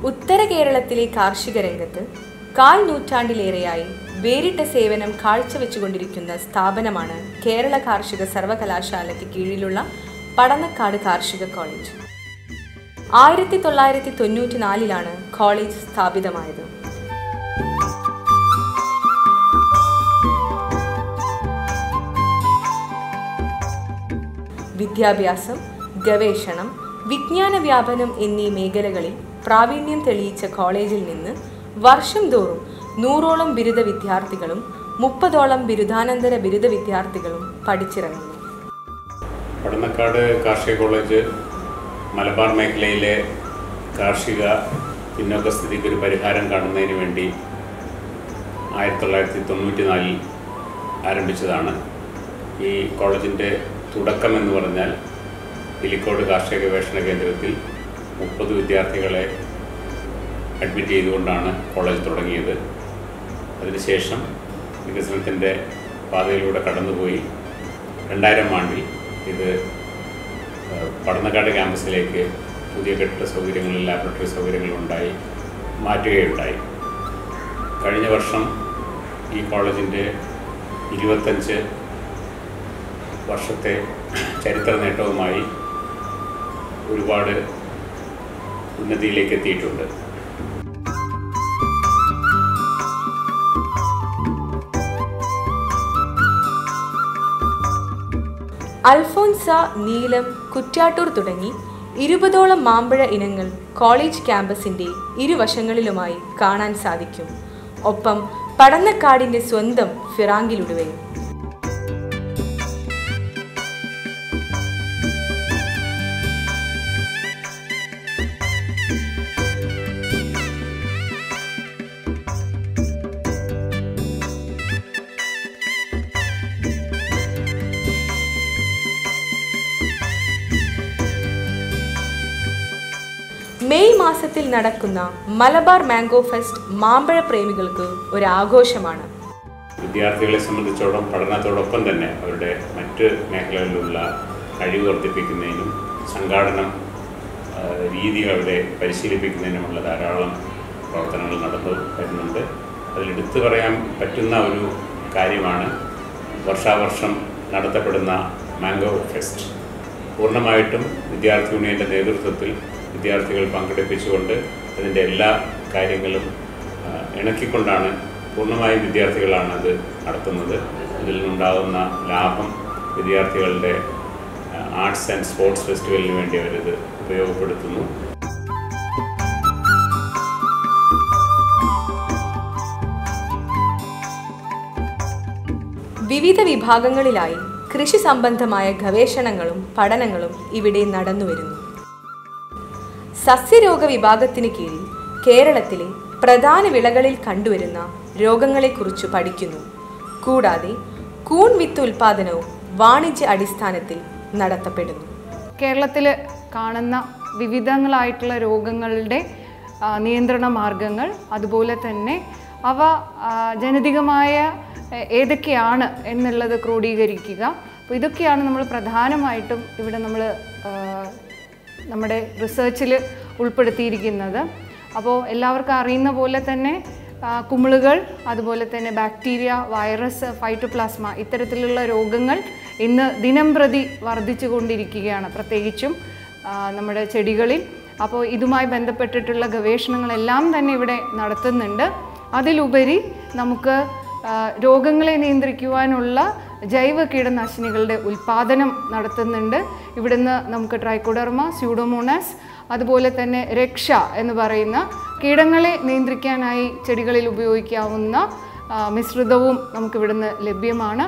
ഉത്തര കേരളത്തിലെ കാർഷിക രംഗത്ത് കാൽ നൂറ്റാണ്ടിലേറെയായി വേറിട്ട സേവനം കാഴ്ചവെച്ചുകൊണ്ടിരിക്കുന്ന സ്ഥാപനമാണ് കേരള കാർഷിക സർവകലാശാലയ്ക്ക് കീഴിലുള്ള പടന്നക്കാട് കാർഷിക കോളേജ് ആയിരത്തി തൊള്ളായിരത്തി തൊണ്ണൂറ്റി നാലിലാണ് കോളേജ് സ്ഥാപിതമായത് വിദ്യാഭ്യാസം ഗവേഷണം വിജ്ഞാന വ്യാപനം എന്നീ മേഖലകളിൽ പ്രാവീണ്യം തെളിയിച്ച കോളേജിൽ നിന്ന് വർഷം തോറും നൂറോളം ബിരുദ വിദ്യാർത്ഥികളും മുപ്പതോളം ബിരുദാനന്തര ബിരുദ വിദ്യാർത്ഥികളും പഠിച്ചിറങ്ങുന്നു പടന്നക്കാട് കാർഷിക കോളേജ് മലബാർ മേഖലയിലെ കാർഷിക പിന്നോക്കസ്ഥിതിക്ക് ഒരു പരിഹാരം കാണുന്നതിന് വേണ്ടി ആയിരത്തി തൊള്ളായിരത്തി തൊണ്ണൂറ്റി നാലിൽ ആരംഭിച്ചതാണ് ഈ കോളേജിൻ്റെ തുടക്കം എന്ന് പറഞ്ഞാൽ ഇലിക്കോട് കാർഷിക ഗവേഷണ കേന്ദ്രത്തിൽ മുപ്പത് വിദ്യാർത്ഥികളെ അഡ്മിറ്റ് ചെയ്തുകൊണ്ടാണ് കോളേജ് തുടങ്ങിയത് അതിനുശേഷം വികസനത്തിൻ്റെ പാതയിലൂടെ കടന്നുപോയി രണ്ടായിരം ആണ്ടിൽ ഇത് ഏഹ്, പടന്നക്കാട് ക്യാമ്പസിലേക്ക് പുതിയ കെട്ടിട സൗകര്യങ്ങളും ലാബറട്ടറി സൗകര്യങ്ങളും ഉണ്ടായി മാറ്റുകയുണ്ടായി കഴിഞ്ഞ വർഷം ഈ കോളേജിൻ്റെ ഇരുപത്തഞ്ച് വർഷത്തെ ചരിത്ര നേട്ടവുമായി ഒരുപാട് ഉന്നതിയിലേക്ക് എത്തിയിട്ടുണ്ട് അൽഫോൻസ നീലം കുറ്റ്യാട്ടൂർ തുടങ്ങി ഇരുപതോളം മാമ്പഴ ഇനങ്ങൾ കോളേജ് ക്യാമ്പസിന്റെ ഇരുവശങ്ങളിലുമായി കാണാൻ സാധിക്കും ഒപ്പം പടന്നക്കാടിന്റെ സ്വന്തം ഫിറാങ്കിലുടുവയും മെയ് മാസത്തിൽ നടക്കുന്ന മലബാർ മാംഗോ ഫെസ്റ്റ് മാമ്പഴ പ്രേമികൾക്ക് ഒരു ആഘോഷമാണ് വിദ്യാർത്ഥികളെ സംബന്ധിച്ചോളം പഠനത്തോടൊപ്പം തന്നെ അവരുടെ മറ്റ് മേഖലകളിലുള്ള കഴിവ് വർദ്ധിപ്പിക്കുന്നതിനും സംഘാടനം ആ, രീതികളുടെ പരിശീലിപ്പിക്കുന്നതിനുമുള്ള ധാരാളം പ്രവർത്തനങ്ങൾ നടന്നു വരുന്നുണ്ട് അതിലെടുത്തു പറയാൻ പറ്റുന്ന ഒരു കാര്യമാണ് വർഷാവർഷം നടത്തപ്പെടുന്ന മാംഗോ ഫെസ്റ്റ് പൂർണ്ണമായിട്ടും വിദ്യാർത്ഥി യൂണിയൻ്റെ നേതൃത്വത്തിൽ വിദ്യാർത്ഥികൾ പങ്കെടുപ്പിച്ചുകൊണ്ട് അതിൻ്റെ എല്ലാ കാര്യങ്ങളും ആ, ഇണക്കിക്കൊണ്ടാണ് പൂർണ്ണമായും വിദ്യാർത്ഥികളാണ് അത് നടത്തുന്നത് ഇതിൽ നിന്നുണ്ടാകുന്ന ലാഭം വിദ്യാർത്ഥികളുടെ ആർട്സ് ആൻഡ് സ്പോർട്സ് ഫെസ്റ്റിവലിന് വേണ്ടി അവരിത് ഉപയോഗപ്പെടുത്തുന്നു വിവിധ വിഭാഗങ്ങളിലായി കൃഷി സംബന്ധമായ ഗവേഷണങ്ങളും പഠനങ്ങളും ഇവിടെ നടന്നുവരുന്നു സസ്യരോഗ വിഭാഗത്തിന് കീഴിൽ കേരളത്തിലെ പ്രധാന വിളകളിൽ കണ്ടുവരുന്ന രോഗങ്ങളെക്കുറിച്ച് പഠിക്കുന്നു കൂടാതെ കൂൺ വിത്ത് ഉൽപാദനവും വാണിജ്യ അടിസ്ഥാനത്തിൽ നടത്തപ്പെടുന്നു കേരളത്തിൽ കാണുന്ന വിവിധങ്ങളായിട്ടുള്ള രോഗങ്ങളുടെ ആ, നിയന്ത്രണ മാർഗങ്ങൾ അതുപോലെ തന്നെ അവ ആ, ജനിതകമായ എ- ഏതൊക്കെയാണ് എന്നുള്ളത് ക്രോഡീകരിക്കുക അപ്പോൾ ഇതൊക്കെയാണ് നമ്മൾ പ്രധാനമായിട്ടും ഇവിടെ നമ്മൾ നമ്മുടെ റിസർച്ചിൽ ഉൾപ്പെടുത്തിയിരിക്കുന്നത് അപ്പോൾ എല്ലാവർക്കും അറിയുന്ന പോലെ തന്നെ ആ, കുമിളുകൾ അതുപോലെ തന്നെ ബാക്ടീരിയ വൈറസ് ഫൈറ്റോപ്ലാസ്മ ഇത്തരത്തിലുള്ള രോഗങ്ങൾ ഇന്ന് ദിനം പ്രതി വർദ്ധിച്ചു കൊണ്ടിരിക്കുകയാണ് പ്രത്യേകിച്ചും ആ, നമ്മുടെ ചെടികളിൽ അപ്പോൾ ഇതുമായി ബന്ധപ്പെട്ടിട്ടുള്ള ഗവേഷണങ്ങളെല്ലാം തന്നെ ഇവിടെ നടത്തുന്നുണ്ട് അതിലുപരി നമുക്ക് ആ, രോഗങ്ങളെ നിയന്ത്രിക്കുവാനുള്ള ജൈവ കീടനാശിനികളുടെ ഉൽപ്പാദനം നടത്തുന്നുണ്ട് ഇവിടുന്ന് നമുക്ക് ട്രൈക്കോഡർമ സ്യൂഡോമോണാസ് അതുപോലെ തന്നെ രക്ഷ എന്ന് പറയുന്ന കീടങ്ങളെ നിയന്ത്രിക്കാനായി ചെടികളിൽ ഉപയോഗിക്കാവുന്ന ആ, മിശ്രിതവും നമുക്കിവിടുന്ന് ലഭ്യമാണ്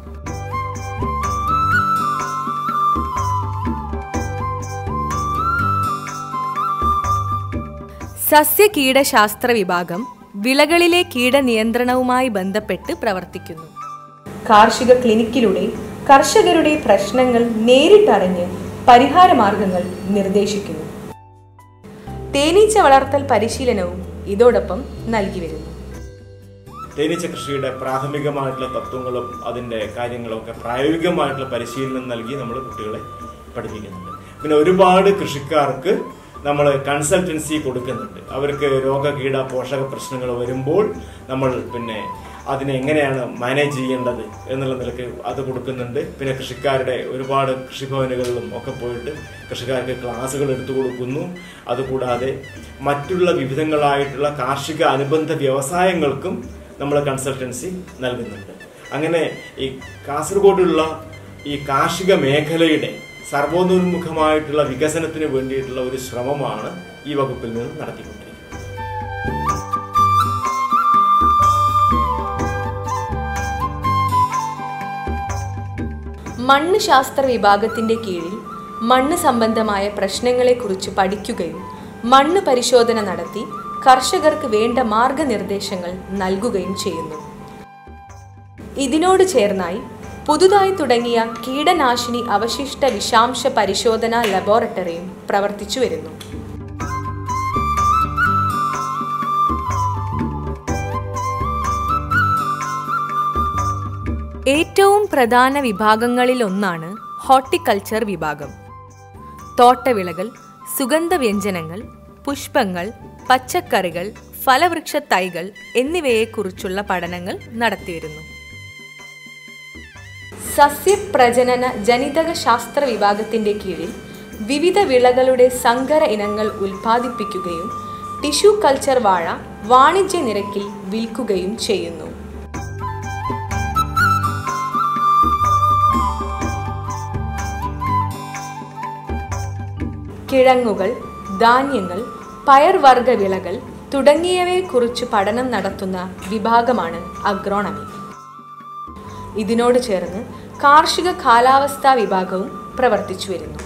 സസ്യ കീടശാസ്ത്ര വിഭാഗം വിളകളിലെ കീടനിയന്ത്രണവുമായി ബന്ധപ്പെട്ട് പ്രവർത്തിക്കുന്നു കാർഷിക ക്ലിനിക്കിലൂടെ കർഷകരുടെ പ്രശ്നങ്ങൾ നേരിട്ടറിഞ്ഞ് പരിഹാരമാർഗങ്ങൾ നിർദ്ദേശിക്കുന്നു തേനീച്ച വളർത്തൽ പരിശീലനവും ഇതോടൊപ്പം നൽകി വരുന്നു തേനീച്ച കൃഷിയുടെ പ്രാഥമികമായിട്ടുള്ള തത്വങ്ങളും അതിൻ്റെ കാര്യങ്ങളും ഒക്കെ പ്രായോഗികമായിട്ടുള്ള പരിശീലനം നൽകി നമ്മൾ കുട്ടികളെ പഠിപ്പിക്കുന്നുണ്ട് പിന്നെ ഒരുപാട് കൃഷിക്കാർക്ക് നമ്മൾ കൺസൾട്ടൻസി കൊടുക്കുന്നുണ്ട് അവർക്ക് രോഗകീട പോഷക പ്രശ്നങ്ങൾ വരുമ്പോൾ നമ്മൾ പിന്നെ അതിനെ എങ്ങനെയാണ് മാനേജ് ചെയ്യേണ്ടത് എന്നുള്ള നിലക്ക് അത് കൊടുക്കുന്നുണ്ട് പിന്നെ കൃഷിക്കാരുടെ ഒരുപാട് കൃഷിഭവനുകളിലും ഒക്കെ പോയിട്ട് കൃഷിക്കാർക്ക് ക്ലാസ്സുകൾ എടുത്തു കൊടുക്കുന്നു അതുകൂടാതെ മറ്റുള്ള വിവിധങ്ങളായിട്ടുള്ള കാർഷിക അനുബന്ധ വ്യവസായങ്ങൾക്കും നമ്മൾ കൺസൾട്ടൻസി നൽകുന്നുണ്ട് അങ്ങനെ ഈ കാസർഗോഡുള്ള ഈ കാർഷിക മേഖലയുടെ സർവോന്മുഖമായിട്ടുള്ള വികസനത്തിന് വേണ്ടിയിട്ടുള്ള ഒരു ശ്രമമാണ് ഈ വകുപ്പിൽ നിന്ന് നടത്തിക്കൊണ്ടിരിക്കുന്നത് മണ്ണ് ശാസ്ത്ര വിഭാഗത്തിന്റെ കീഴിൽ മണ്ണ് സംബന്ധമായ പ്രശ്നങ്ങളെക്കുറിച്ച് പഠിക്കുകയും മണ്ണ് പരിശോധന നടത്തി കർഷകർക്ക് വേണ്ട മാർഗനിർദ്ദേശങ്ങൾ നൽകുകയും ചെയ്യുന്നു ഇതിനോട് ചേർന്നായി പുതുതായി തുടങ്ങിയ കീടനാശിനി അവശിഷ്ട വിഷാംശ പരിശോധനാ ലബോറട്ടറിയും പ്രവർത്തിച്ചു വരുന്നു ഏറ്റവും പ്രധാന വിഭാഗങ്ങളിലൊന്നാണ് ഹോർട്ടിക്കൾച്ചർ വിഭാഗം തോട്ടവിളകൾ സുഗന്ധവ്യഞ്ജനങ്ങൾ പുഷ്പങ്ങൾ പച്ചക്കറികൾ ഫലവൃക്ഷ തൈകൾ എന്നിവയെക്കുറിച്ചുള്ള പഠനങ്ങൾ നടത്തിവരുന്നു സസ്യപ്രജനന ജനിതക ശാസ്ത്ര വിഭാഗത്തിന്റെ കീഴിൽ വിവിധ വിളകളുടെ സങ്കര ഇനങ്ങൾ ഉൽപ്പാദിപ്പിക്കുകയും ടിഷ്യൂ കൾച്ചർ വാഴ വാണിജ്യ നിരക്കിൽ വിൽക്കുകയും ചെയ്യുന്നു കിഴങ്ങുകൾ ധാന്യങ്ങൾ പയർവർഗ വിളകൾ തുടങ്ങിയവയെക്കുറിച്ച് പഠനം നടത്തുന്ന വിഭാഗമാണ് അഗ്രോണമി ഇതിനോട് ചേർന്ന് കാർഷിക കാലാവസ്ഥാ വിഭാഗവും പ്രവർത്തിച്ചു വരുന്നു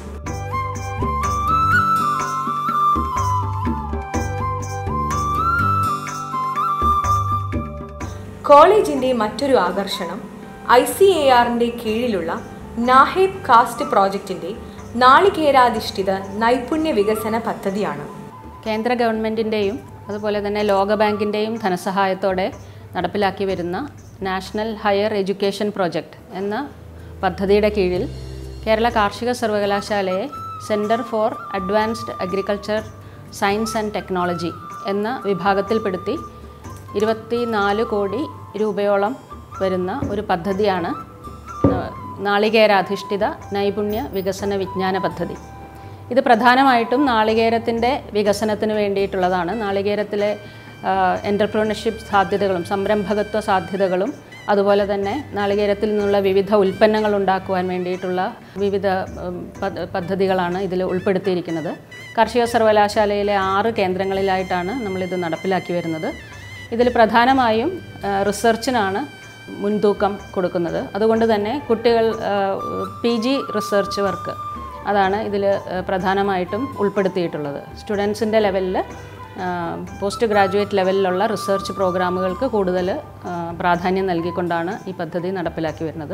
കോളേജിന്റെ മറ്റൊരു ആകർഷണം ഐ സി എ ആറിന്റെ കീഴിലുള്ള നാഹേബ് കാസ്റ്റ് പ്രോജക്റ്റിന്റെ നാളികേരാധിഷ്ഠിത നൈപുണ്യ വികസന പദ്ധതിയാണ് കേന്ദ്ര ഗവൺമെൻറ്റിൻ്റെയും അതുപോലെ തന്നെ ലോകബാങ്കിൻ്റെയും ധനസഹായത്തോടെ നടപ്പിലാക്കി വരുന്ന നാഷണൽ ഹയർ എഡ്യൂക്കേഷൻ പ്രോജക്റ്റ് എന്ന പദ്ധതിയുടെ കീഴിൽ കേരള കാർഷിക സർവകലാശാലയെ centre for advanced agriculture science and technology എന്ന വിഭാഗത്തിൽപ്പെടുത്തി ഇരുപത്തി നാല് കോടി രൂപയോളം വരുന്ന ഒരു പദ്ധതിയാണ് നാളികേരാധിഷ്ഠിത നൈപുണ്യ വികസന വിജ്ഞാന പദ്ധതി ഇത് പ്രധാനമായിട്ടും നാളികേരത്തിൻ്റെ വികസനത്തിന് വേണ്ടിയിട്ടുള്ളതാണ് നാളികേരത്തിലെ എൻ്റർപ്രണർഷിപ്പ് സാധ്യതകളും സംരംഭകത്വ സാധ്യതകളും അതുപോലെ തന്നെ നാളികേരത്തിൽ നിന്നുള്ള വിവിധ ഉൽപ്പന്നങ്ങൾ ഉണ്ടാക്കുവാൻ വേണ്ടിയിട്ടുള്ള വിവിധ ഉം, പദ്ധ- പദ്ധതികളാണ് ഇതിൽ ഉൾപ്പെടുത്തിയിരിക്കുന്നത് കാർഷിക സർവകലാശാലയിലെ ആറ് കേന്ദ്രങ്ങളിലായിട്ടാണ് നമ്മളിത് നടപ്പിലാക്കി വരുന്നത് ഇതിൽ പ്രധാനമായും ആ, റിസർച്ചിനാണ് മുൻതൂക്കം കൊടുക്കുന്നത് അതുകൊണ്ട് തന്നെ കുട്ടികൾ പി ജി റിസർച്ച് വർക്ക് അതാണ് ഇതിൽ പ്രധാനമായിട്ടും ഉൾപ്പെടുത്തിയിട്ടുള്ളത് സ്റ്റുഡൻസിൻ്റെ ലെവലിൽ പോസ്റ്റ് ഗ്രാജുവേറ്റ് ലെവലിലുള്ള റിസർച്ച് പ്രോഗ്രാമുകൾക്ക് കൂടുതൽ ആ, പ്രാധാന്യം നൽകിക്കൊണ്ടാണ് ഈ പദ്ധതി നടപ്പിലാക്കി വരുന്നത്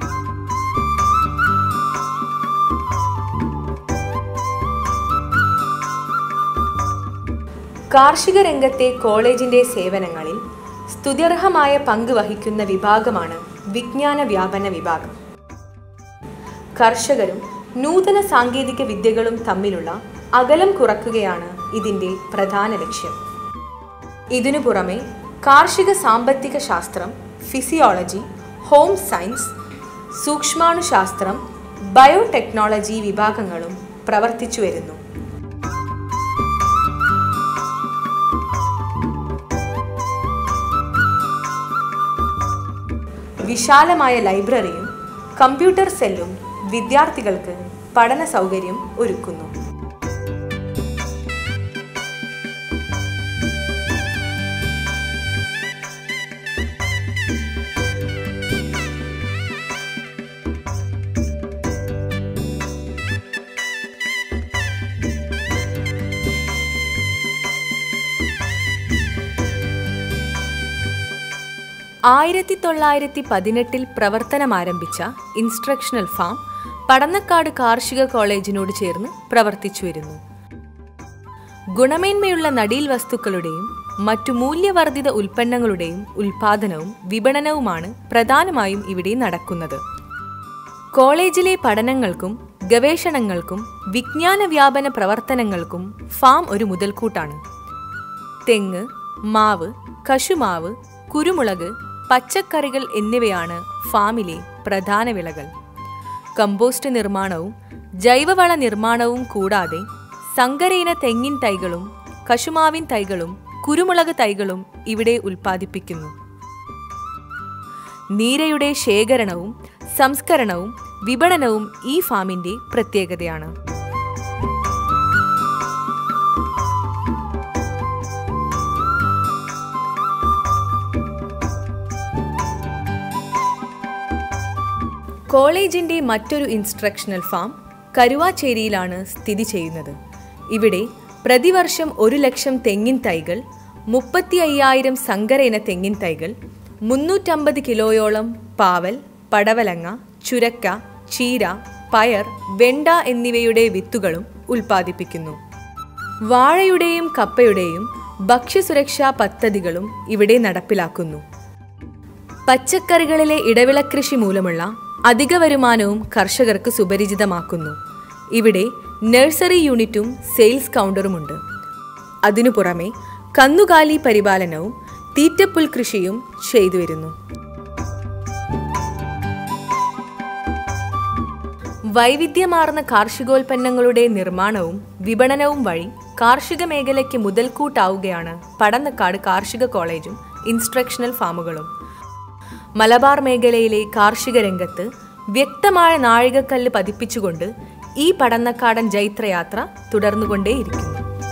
കാർഷിക രംഗത്തെ കോളേജിന്റെ സേവനങ്ങളിൽ സ്തുത്യർഹമായ പങ്ക് വഹിക്കുന്ന വിഭാഗമാണ് വിജ്ഞാന വ്യാപന വിഭാഗം കർഷകരും നൂതന സാങ്കേതിക വിദ്യകളും തമ്മിലുള്ള അകലം കുറക്കുകയാണ് ഇതിന്റെ പ്രധാന ലക്ഷ്യം ഇതിനു പുറമെ കാർഷിക സാമ്പത്തിക ശാസ്ത്രം ഫിസിയോളജി ഹോം സയൻസ് സൂക്ഷ്മാണുശാസ്ത്രം ബയോടെക്നോളജി വിഭാഗങ്ങളും പ്രവർത്തിച്ചു വരുന്നു വിശാലമായ ലൈബ്രറിയും കമ്പ്യൂട്ടർ സെല്ലും വിദ്യാർത്ഥികൾക്ക് പഠന സൗകര്യം ഒരുക്കുന്നു ആയിരത്തി തൊള്ളായിരത്തി പതിനെട്ടിൽ പ്രവർത്തനമാരംഭിച്ച ഇൻസ്ട്രക്ഷണൽ ഫാം പടന്നക്കാട് കാർഷിക കോളേജിനോട് ചേർന്ന് പ്രവർത്തിച്ചു വരുന്നു ഗുണമേന്മയുള്ള നടീൽ വസ്തുക്കളുടെയും മറ്റു മൂല്യവർദ്ധിത ഉൽപ്പന്നങ്ങളുടെയും ഉൽപാദനവും വിപണനവുമാണ് പ്രധാനമായും ഇവിടെ നടക്കുന്നത് കോളേജിലെ പഠനങ്ങൾക്കും ഗവേഷണങ്ങൾക്കും വിജ്ഞാന വ്യാപന പ്രവർത്തനങ്ങൾക്കും ഫാം ഒരു മുതൽക്കൂട്ടാണ് തെങ്ങ് മാവ് കശുമാവ് കുരുമുളക് പച്ചക്കറികൾ എന്നിവയാണ് ഫാമിലെ പ്രധാന വിളകൾ കമ്പോസ്റ്റ് നിർമ്മാണവും ജൈവവള നിർമ്മാണവും കൂടാതെ സങ്കരയിന തെങ്ങിൻ തൈകളും കശുമാവിൻ തൈകളും കുരുമുളക് തൈകളും ഇവിടെ ഉൽപ്പാദിപ്പിക്കുന്നു നീരയുടെ ശേഖരണവും സംസ്കരണവും വിപണനവും ഈ ഫാമിന്റെ പ്രത്യേകതയാണ് കോളേജിന്റെ മറ്റൊരു ഇൻസ്ട്രക്ഷണൽ ഫാം കരുവാച്ചേരിയിലാണ് സ്ഥിതി ചെയ്യുന്നത് ഇവിടെ പ്രതിവർഷം ഒരു ലക്ഷം തെങ്ങിൻ തൈകൾ മുപ്പത്തി അയ്യായിരം സങ്കര ഇന തെങ്ങിൻ തൈകൾ മുന്നൂറ്റമ്പത് കിലോയോളം പാവൽ പടവലങ്ങ ചുരക്ക ചീര പയർ വെണ്ട എന്നിവയുടെ വിത്തുകളും ഉൽപ്പാദിപ്പിക്കുന്നു വാഴയുടെയും കപ്പയുടെയും ഭക്ഷ്യസുരക്ഷാ പദ്ധതികളും ഇവിടെ നടപ്പിലാക്കുന്നു പച്ചക്കറികളിലെ ഇടവിളക്കൃഷി മൂലമുള്ള അധിക വരുമാനവും കർഷകർക്ക് സുപരിചിതമാക്കുന്നു ഇവിടെ നഴ്സറി യൂണിറ്റും സെയിൽസ് കൗണ്ടറുമുണ്ട് അതിനു പുറമെ കന്നുകാലി പരിപാലനവും തീറ്റപ്പുൽ കൃഷിയും ചെയ്തു വരുന്നു വൈവിധ്യമാർന്ന കാർഷികോൽപ്പന്നങ്ങളുടെ നിർമ്മാണവും വിപണനവും വഴി കാർഷിക മേഖലയ്ക്ക് മുതൽക്കൂട്ടാവുകയാണ് പടന്നക്കാട് കാർഷിക കോളേജും ഇൻസ്ട്രക്ഷണൽ ഫാമുകളും മലബാർ മേഖലയിലെ കാർഷിക രംഗത്ത് വ്യക്തമായ നാഴികക്കല്ല് പതിപ്പിച്ചുകൊണ്ട് ഈ പടന്നക്കാടൻ ജൈത്രയാത്ര തുടർന്നുകൊണ്ടേയിരിക്കുന്നു